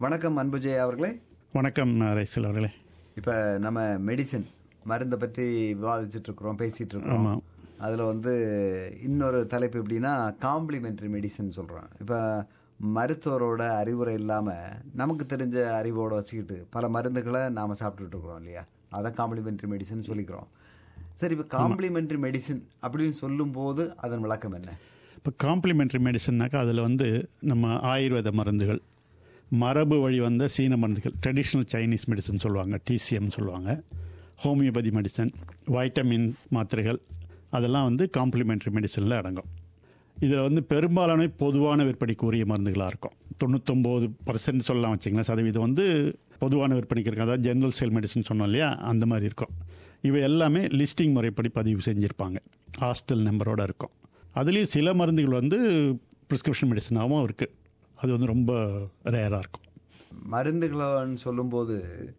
வணக்கம் அன்புஜெய் அவர்களே வணக்கம் ரைசல் அவர்களே இப்போ நம்ம மெடிசன் மருந்தை பற்றி விவாதிச்சுட்டு இருக்கிறோம் பேசிட்டு இருக்கிறோம் ஆமாம். அதில் வந்து இன்னொரு தலைப்பு எப்படின்னா காம்ப்ளிமெண்ட்ரி மெடிசன் சொல்கிறோம் இப்போ மருத்துவரோட அறிவுரை இல்லாமல் நமக்கு தெரிஞ்ச அறிவோட வச்சுக்கிட்டு பல மருந்துகளை நாம் சாப்பிட்டுட்டு இருக்கிறோம் இல்லையா அதை காம்ப்ளிமெண்ட்ரி மெடிசன் சொல்லிக்கிறோம் சரி இப்போ காம்ப்ளிமெண்ட்ரி மெடிசன் அப்படின்னு சொல்லும்போது அதன் விளக்கம் என்ன இப்போ காம்ப்ளிமெண்ட்ரி மெடிசன்னாக்கா அதில் வந்து நம்ம ஆயுர்வேத மருந்துகள் மரபு வழி வந்த சீன மருந்துகள் ட்ரெடிஷ்னல் சைனீஸ் மெடிசன் சொல்லுவாங்க டிசிஎம் சொல்லுவாங்க ஹோமியோபதி மெடிசன் வைட்டமின் மாத்திரைகள் அதெல்லாம் வந்து காம்ப்ளிமெண்ட்ரி மெடிசனில் அடங்கும் இதில் வந்து பெரும்பாலான பொதுவான விற்பனைக்குரிய மருந்துகளாக இருக்கும் தொண்ணூத்தொம்பது பர்சன்ட் சொல்லலாம் வச்சிங்களேன் சதவீதம் வந்து பொதுவான விற்பனைக்கு இருக்கும் அதாவது ஜென்ரல் சேல் மெடிசன் சொன்னோம் இல்லையா அந்த மாதிரி இருக்கும் இவை எல்லாமே லிஸ்டிங் முறைப்படி பதிவு செஞ்சுருப்பாங்க ஹாஸ்டல் நம்பரோட இருக்கும் அதுலேயும் சில மருந்துகள் வந்து ப்ரிஸ்கிரிப்ஷன் மெடிசனாகவும் இருக்குது அது வந்து ரொம்ப ரேராக இருக்கும் மருந்துகள்னு சொல்லும்போது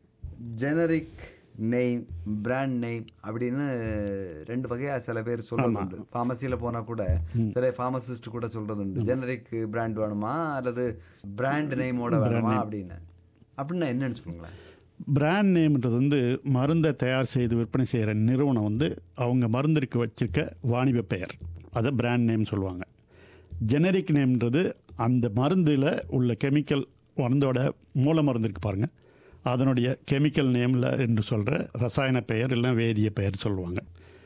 ஜெனரிக் நெய்ம் பிராண்ட் நெய்ம் அப்படின்னு ரெண்டு வகையா சில பேர் சொல்றது உண்டு ஃபார்மசியில் போனால் கூட சில ஃபார்மசிஸ்ட் கூட சொல்றது உண்டு ஜெனரிக் பிராண்ட் வேணுமா அல்லது பிராண்ட் நெய்மோட வேணுமா அப்படின்னு அப்படின்னா என்னன்னு சொல்லுங்களேன் பிராண்ட் நேம்ன்றது வந்து மருந்தை தயார் செய்து விற்பனை செய்கிற நிறுவனம் வந்து அவங்க மருந்திற்கு வச்சிருக்க வாணிப பெயர் அதை பிராண்ட் நேம் சொல்லுவாங்க ஜெனரிக் நேம்ன்றது அந்த மருந்தில் உள்ள கெமிக்கல் மருந்தோட மூல மருந்து இருக்கு பாருங்கள் அதனுடைய கெமிக்கல் நேமில் என்று சொல்கிற ரசாயன பெயர் இல்லை வேதிய பெயர் சொல்லுவாங்க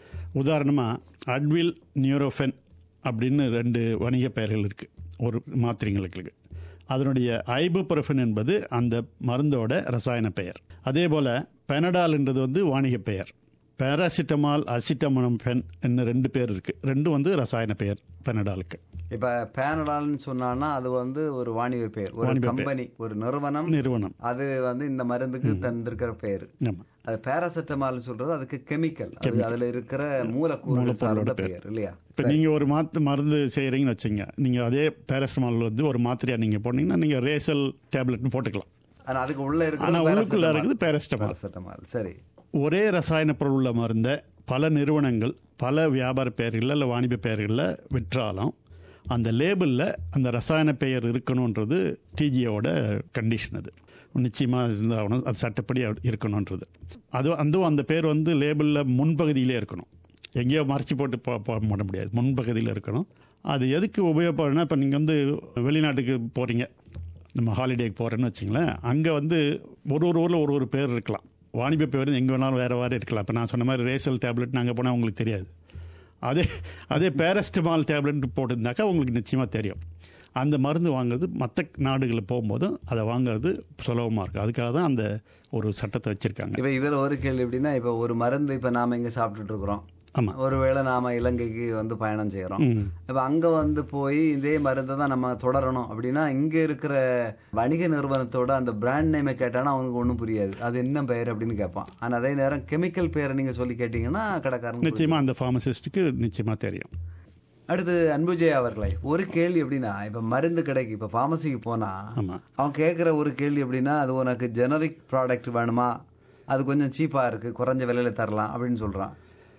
உதாரணமாக அட்வில் நியூரோஃபென் அப்படின்னு ரெண்டு வணிக பெயர்கள் இருக்குது ஒரு மாத்திரைங்களுக்கு இருக்கு. அதனுடைய ஐபுப்ரஃபன் என்பது அந்த மருந்தோட ரசாயன பெயர் அதே போல் பெனடால்ன்றது வந்து வாணிக பெயர் பேராசிட்டமால் அசிட்டமனம் பென் என்ன ரெண்டு பேர் இருக்குது ரெண்டும் வந்து ரசாயன பெயர் பெனடாலுக்கு இப்போ பேனடால்னு சொன்னான்னா அது வந்து ஒரு வாணிப பெயர் ஒரு வாணிப பெயர். கம்பெனி ஒரு நிறுவனம் நிறுவனம் அது வந்து இந்த மருந்துக்கு தந்திருக்கிற பெயர் ஆமாம் அது பேராசிட்டமால்னு சொல்றது அதுக்கு கெமிக்கல் அது அதுல இருக்கிற மூலக்கூறுகள் சார்ந்த பெயர் இல்லையா இப்போ நீங்கள் ஒரு மாத்து மருந்து செய்கிறீங்கன்னு வச்சுங்க நீங்கள் அதே பேரஸ்டமால் வந்து ஒரு மாத்திரையாக நீங்கள் போனீங்கன்னா நீங்கள் ரேசல் டேப்லெட்னு போட்டுக்கலாம் ஆனா அதுக்கு உள்ள ஆனால் உள்ளுக்குள்ள இருக்கிறது இருக்குது பேரஸ்டமால் பேராசிட்டமால் சரி ஒரே ரசாயன பொருள் உள்ள மருந்தை பல நிறுவனங்கள் பல வியாபார பெயர்களில் இல்லை வாணிப பெயர்களில் விற்றாலும் அந்த லேபிளில் அந்த ரசாயன பெயர் இருக்கணுன்றது டிஜியோட கண்டிஷன் அது நிச்சயமாக இருந்தாகணும் அது சட்டப்படி அப்படி இருக்கணுன்றது அது அதுவும் அந்த பேர் வந்து லேபிளில் முன்பகுதியிலே இருக்கணும் எங்கேயோ மறைச்சி போட்டு போ போட மாட்ட முடியாது முன்பகுதியில் இருக்கணும் அது எதுக்கு உபயோகப்படுனா இப்போ நீங்கள் வந்து வெளிநாட்டுக்கு போகிறீங்க நம்ம ஹாலிடேக்கு போகிறேன்னு வச்சிங்களேன் அங்கே வந்து ஒரு ஒரு ஊரில் ஒரு ஒரு பேர் இருக்கலாம் வாணிப பேர் எங்கே வேணாலும் வேறு வேறு இருக்கலாம் இப்போ நான் சொன்ன மாதிரி ரேசல் டேப்லெட் அங்கே போனால் உங்களுக்கு தெரியாது அதே அதே பேரஸ்டமால் டேப்லெட் போட்டிருந்தாக்கா உங்களுக்கு நிச்சயமாக தெரியும் அந்த மருந்து வாங்குறது மற்ற நாடுகளில் போகும்போதும் அதை வாங்குறது சுலபமாக இருக்கும் அதுக்காக தான் அந்த ஒரு சட்டத்தை வச்சுருக்காங்க இப்ப இதுல ஒரு கேள்வி எப்படின்னா இப்ப ஒரு மருந்து இப்ப நாம இங்க சாப்பிட்டுட்டு இருக்கிறோம் ஆமாம் ஒருவேளை நாம இலங்கைக்கு வந்து பயணம் செய்யறோம் ம் இப்ப அங்க வந்து போய் இதே மருந்தை தான் நம்ம தொடரணும் அப்படின்னா இங்க இருக்கிற வணிக நிறுவனத்தோட அந்த பிராண்ட் நேமை கேட்டானா அவனுக்கு ஒண்ணும் புரியாது அது என்ன பெயர் அப்படின்னு கேட்பான் ஆனா அதே நேரம் கெமிக்கல் பெயரை நீங்க சொல்லி கேட்டீங்கன்னா கடைக்காரன் நிச்சயமாக அந்த ஃபார்மசிஸ்ட்டுக்கு நிச்சயமாக தெரியும் அடுத்து அன்புஜெய் அவர்களே ஒரு கேள்வி எப்படின்னா இப்ப மருந்து கடைக்கு இப்ப ஃபார்மசிக்கு போனா ஆமாம் அவன் கேட்குற ஒரு கேள்வி எப்படின்னா அது உனக்கு ஜெனரிக் ப்ராடக்ட் வேணுமா அது கொஞ்சம் சீப்பாக இருக்குது குறைஞ்ச விலையில தரலாம் அப்படின்னு சொல்கிறான்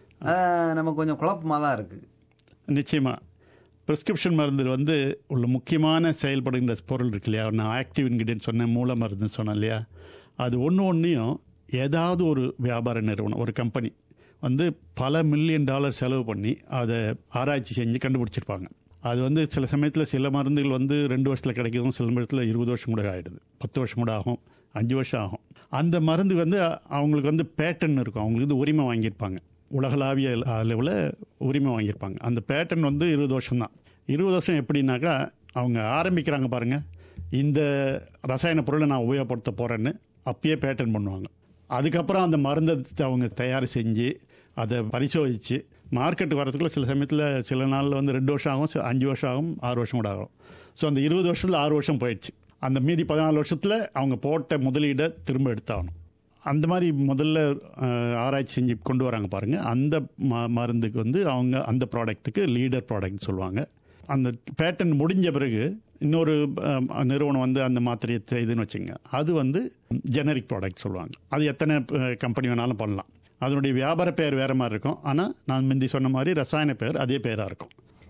நம்ம கொஞ்சம் குழப்பமாக தான் இருக்குது நிச்சயமாக ப்ரிஸ்கிரிப்ஷன் மருந்து வந்து உள்ள முக்கியமான செயல்படுகின்ற பொருள் இருக்கு இல்லையா நான் ஆக்டிவ் இன்கிரியன்ட் சொன்னேன் மூல மருந்துன்னு சொன்னேன் இல்லையா அது ஒன்று ஒன்றையும் ஏதாவது ஒரு வியாபார நிறுவனம் ஒரு கம்பெனி வந்து பல மில்லியன் டாலர் செலவு பண்ணி அதை ஆராய்ச்சி செஞ்சு கண்டுபிடிச்சிருப்பாங்க அது வந்து சில சமயத்தில் சில மருந்துகள் வந்து ரெண்டு வருஷத்தில் கிடைக்கும் சில நேரத்தில் இருபது வருஷம் கூட ஆகிடுது பத்து வருஷம் கூட ஆகும் அஞ்சு வருஷம் ஆகும் அந்த மருந்து வந்து அவங்களுக்கு வந்து பேட்டன் இருக்கும் அவங்களுக்கு வந்து உரிமை வாங்கியிருப்பாங்க உலகளாவிய அளவில் உரிமை வாங்கியிருப்பாங்க அந்த பேட்டன் வந்து இருபது வருஷம் தான் இருபது வருஷம் எப்படின்னாக்கா அவங்க ஆரம்பிக்கிறாங்க பாருங்கள் இந்த ரசாயன பொருளை நான் உபயோகப்படுத்த போகிறேன்னு அப்பயே பேட்டன் பண்ணுவாங்க அதுக்கப்புறம் அந்த மருந்தை அவங்க தயார் செஞ்சு அதை பரிசோதித்து மார்க்கெட் வரதுக்குள்ள சில சமயத்தில் சில நாளில் வந்து ரெண்டு வருஷம் ஆகும் சில அஞ்சு வருஷம் ஆகும் ஆறு வருஷம் கூட ஆகும் ஸோ அந்த இருபது வருஷத்தில் ஆறு வருஷம் போயிடுச்சு அந்த மீதி பதினாலு வருஷத்தில் அவங்க போட்ட முதலீடை திரும்ப எடுத்தாகணும் அந்த மாதிரி முதல்ல அஹ், ஆராய்ச்சி செஞ்சு கொண்டு வராங்க பாருங்கள் அந்த ம மருந்துக்கு வந்து அவங்க அந்த ப்ராடக்ட்டுக்கு லீடர் ப்ராடக்ட் சொல்லுவாங்க அந்த பேட்டன் முடிஞ்ச பிறகு இன்னொரு அஹ், நிறுவனம் வந்து அந்த மாத்திரையை செய்துன்னு வச்சுங்க அது வந்து ஜெனரிக் ப்ராடக்ட் சொல்லுவாங்க அது எத்தனை கம்பெனி வேணாலும் பண்ணலாம் அதனுடைய வியாபார பெயர் வேறு மாதிரி இருக்கும் ஆனால் நான் முந்தி சொன்ன மாதிரி ரசாயன பெயர் அதே பெயராக இருக்கும்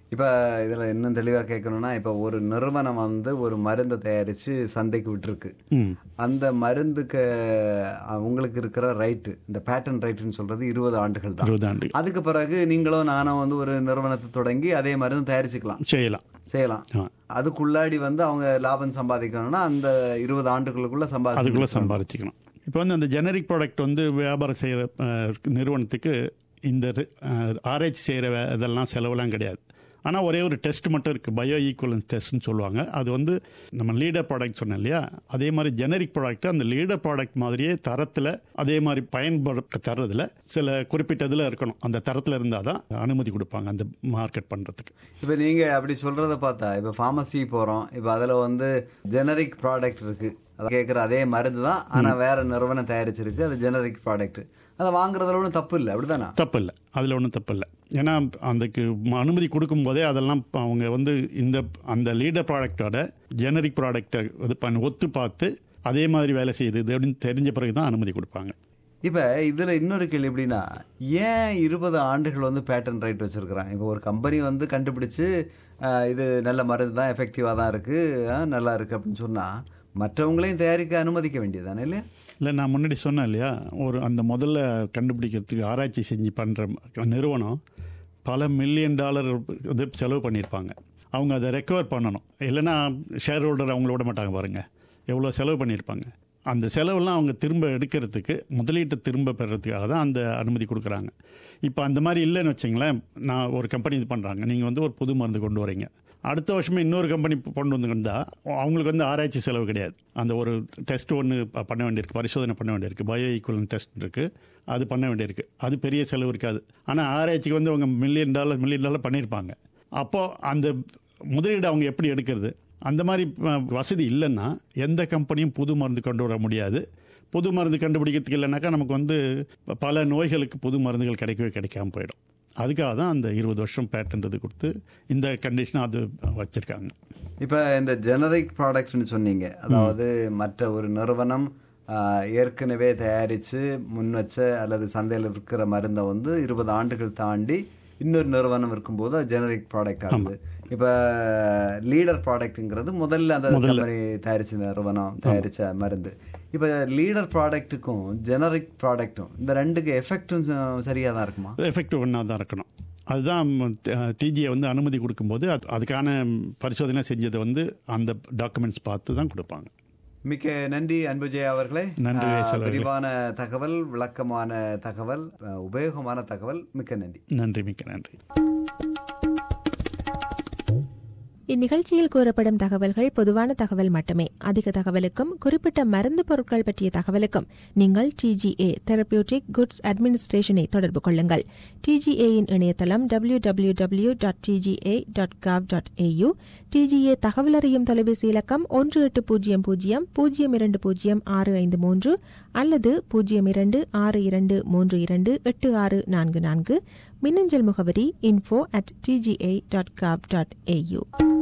இப்போ இதில் இன்னும் தெளிவாக கேட்கணும்னா இப்போ ஒரு நிறுவனம் வந்து ஒரு மருந்தை தயாரித்து சந்தைக்கு விட்டுருக்கு ம் அந்த மருந்துக்கு உங்களுக்கு இருக்கிற ரைட்டு இந்த பேட்டன் ரைட்டுன்னு சொல்றது இருபது ஆண்டுகள் தான் இருபது ஆண்டு அதுக்கு பிறகு நீங்களும் நானும் வந்து ஒரு நிறுவனத்தை தொடங்கி அதே மருந்து தயாரிச்சுக்கலாம் செய்யலாம் செய்யலாம் ஆ. அதுக்குள்ளாடி வந்து அவங்க லாபம் சம்பாதிக்கணும்னா அந்த இருபது ஆண்டுகளுக்குள்ள சம்பாதிச்சு அதுக்குள்ளே சம்பாதிச்சுக்கணும் இப்போ வந்து அந்த ஜெனரிக் ப்ராடக்ட் வந்து வியாபாரம் செய்கிற நிறுவனத்துக்கு இந்த அஹ், ஆராய்ச்சி செய்கிற இதெல்லாம் செலவுலாம் கிடையாது ஆனால் ஒரே ஒரு டெஸ்ட் மட்டும் இருக்குது பயோ ஈக்குவலன்ஸ் டெஸ்ட்னு சொல்லுவாங்க அது வந்து நம்ம லீடர் ப்ராடக்ட் சொன்னேன் இல்லையா அதே மாதிரி ஜெனரிக் ப்ராடக்ட் அந்த லீடர் ப்ராடக்ட் மாதிரியே தரத்தில் அதே மாதிரி பயன்படுத்த தரத்தில் சில குறிப்பிட்ட இதில் இருக்கணும் அந்த தரத்தில் இருந்தால் தான் அனுமதி கொடுப்பாங்க அந்த மார்க்கெட் பண்ணுறதுக்கு இப்போ நீங்க அப்படி சொல்றத பார்த்தா இப்போ ஃபார்மசி போறோம் இப்போ அதுல வந்து ஜெனரிக் ப்ராடக்ட் இருக்கு அதை கேட்குற அதே மருந்து தான் ஆனா வேற நிறுவனம் தயாரிச்சிருக்கு அது ஜெனரிக் ப்ராடக்ட் அதை வாங்குறதுல ஒன்றும் தப்பு இல்லை அப்படிதானே தப்பு இல்லை அதில் ஒன்றும் தப்பு இல்லை ஏன்னா அதுக்கு ம- அனுமதி கொடுக்கும்போதே அதெல்லாம் ப- அவங்க வந்து இந்த அந்த லீடர் ப்ராடக்டோட ஜெனரிக் ப்ராடக்டை இது பண்ணி ஒத்து பார்த்து அதே மாதிரி வேலை செய்யுது இது அப்படின்னு தெரிஞ்ச பிறகு தான் அனுமதி கொடுப்பாங்க இப்போ இதில் இன்னொரு கேள்வி எப்படின்னா ஏன் இருபது ஆண்டுகள் வந்து பேட்டன் ரைட் வச்சிருக்கிறாங்க இப்போ ஒரு கம்பெனி வந்து கண்டுபிடிச்சு அஹ், இது நல்ல மருந்து தான் எஃபெக்டிவாக தான் இருக்குது நல்லா இருக்குது அப்படின்னு சொன்னால் மற்றவங்களையும் தயாரிக்க அனுமதிக்க வேண்டியதானே இல்லையா இல்லை நான் முன்னாடி சொன்னேன் இல்லையா ஒரு அந்த முதல்ல கண்டுபிடிக்கிறதுக்கு ஆராய்ச்சி செஞ்சு பண்ணுற நிறுவனம் பல மில்லியன் டாலர் இது செலவு பண்ணியிருப்பாங்க அவங்க அதை ரெக்கவர் பண்ணணும் இல்லைன்னா ஷேர் ஹோல்டர் அவங்கள விட மாட்டாங்க பாருங்கள் எவ்வளோ செலவு பண்ணியிருப்பாங்க அந்த செலவெல்லாம் அவங்க திரும்ப எடுக்கிறதுக்கு முதலீட்டை திரும்ப பெறதுக்காக தான் அந்த அனுமதி கொடுக்குறாங்க இப்போ அந்த மாதிரி இல்லைன்னு வச்சிங்களேன் நான் ஒரு கம்பெனி இது பண்ணுறாங்க நீங்கள் வந்து ஒரு புது மருந்து கொண்டு வரீங்க அடுத்த வருஷமே இன்னொரு கம்பெனி கொண்டு வந்து வந்தா அவங்களுக்கு வந்து ஆராய்ச்சி செலவு கிடையாது அந்த ஒரு டெஸ்ட் ஒன்று பண்ண வேண்டியிருக்கு பரிசோதனை பண்ண வேண்டியிருக்கு பயோ ஈக்குவலன் டெஸ்ட் இருக்குது அது பண்ண வேண்டியிருக்கு அது பெரிய செலவு இருக்காது ஆனால் ஆராய்ச்சிக்கு வந்து அவங்க மில்லியன் டாலர் மில்லியன் டாலர் பண்ணியிருப்பாங்க அப்போது அந்த முதலீடு அவங்க எப்படி எடுக்கிறது அந்த மாதிரி அஹ், வசதி இல்லைன்னா எந்த கம்பெனியும் புது மருந்து கொண்டு வர முடியாது புது மருந்து கண்டுபிடிக்கிறதுக்கு இல்லைனாக்கா நமக்கு வந்து பல நோய்களுக்கு புது மருந்துகள் கிடைக்கவே கிடைக்காம போயிடும் அதுக்காக தான் அந்த இருபது வருஷம் பேட்டன்றது கொடுத்து இந்த கண்டிஷனை அது வச்சுருக்காங்க இப்போ இந்த ஜெனரிக் ப்ராடக்ட்னு சொன்னீங்க அதாவது மற்ற ஒரு நிறுவனம் ஆஹ், ஏற்கனவே தயாரித்து முன் வச்ச அல்லது சந்தையில் இருக்கிற மருந்தை வந்து இருபது ஆண்டுகள் தாண்டி இன்னொரு நிறுவனம் இருக்கும்போது அது ஜெனரிக் ப்ராடக்ட் ஆகுது இப்போ லீடர் ப்ராடக்ட்டுங்கிறது முதல்ல அந்த கம்பெனி தயாரிச்ச நிறுவனம் தயாரிச்ச மருந்து இப்போ லீடர் ப்ராடக்ட்டுக்கும் ஜெனரிக் ப்ராடக்ட்டும் இந்த ரெண்டுக்கு எஃபெக்டும் சரியாக தான் இருக்குமா எஃபெக்டிவ் ஒன்றா தான் இருக்கணும் அதுதான் டிஜியை வந்து அனுமதி கொடுக்கும்போது அது அதுக்கான பரிசோதனை செஞ்சதை வந்து அந்த டாக்குமெண்ட்ஸ் பார்த்து தான் கொடுப்பாங்க மிக்க நன்றி அன்புஜெயா அவர்களே நன்றி, ஆஹ், வேசல் அவர்களே. விரிவான தகவல் விளக்கமான தகவல் ஆஹ், உபயோகமான தகவல் மிக்க நன்றி நன்றி மிக்க நன்றி இந்நிகழ்ச்சியில் கூறப்படும் தகவல்கள் பொதுவான தகவல் மட்டுமே அதிக தகவலுக்கும் குறிப்பிட்ட மருந்து பொருட்கள் பற்றிய தகவலுக்கும் நீங்கள் டிஜிஏ தெரபியூட்டிக் குட்ஸ் அட்மினிஸ்ட்ரேஷனை தொடர்பு கொள்ளுங்கள் டிஜிஏயின் இணையதளம் W W W dot DGA dot gov dot AU DGA தகவல் அறியும் தொலைபேசி இலக்கம் ஒன்று எட்டு பூஜ்ஜியம் பூஜ்ஜியம் பூஜ்ஜியம் இரண்டு பூஜ்ஜியம் ஆறு ஐந்து மூன்று அல்லது பூஜ்ஜியம் இரண்டு ஆறு இரண்டு மூன்று இரண்டு எட்டு ஆறு நான்கு நான்கு மின்னஞ்சல் முகவரி info at DGA dot gov dot AU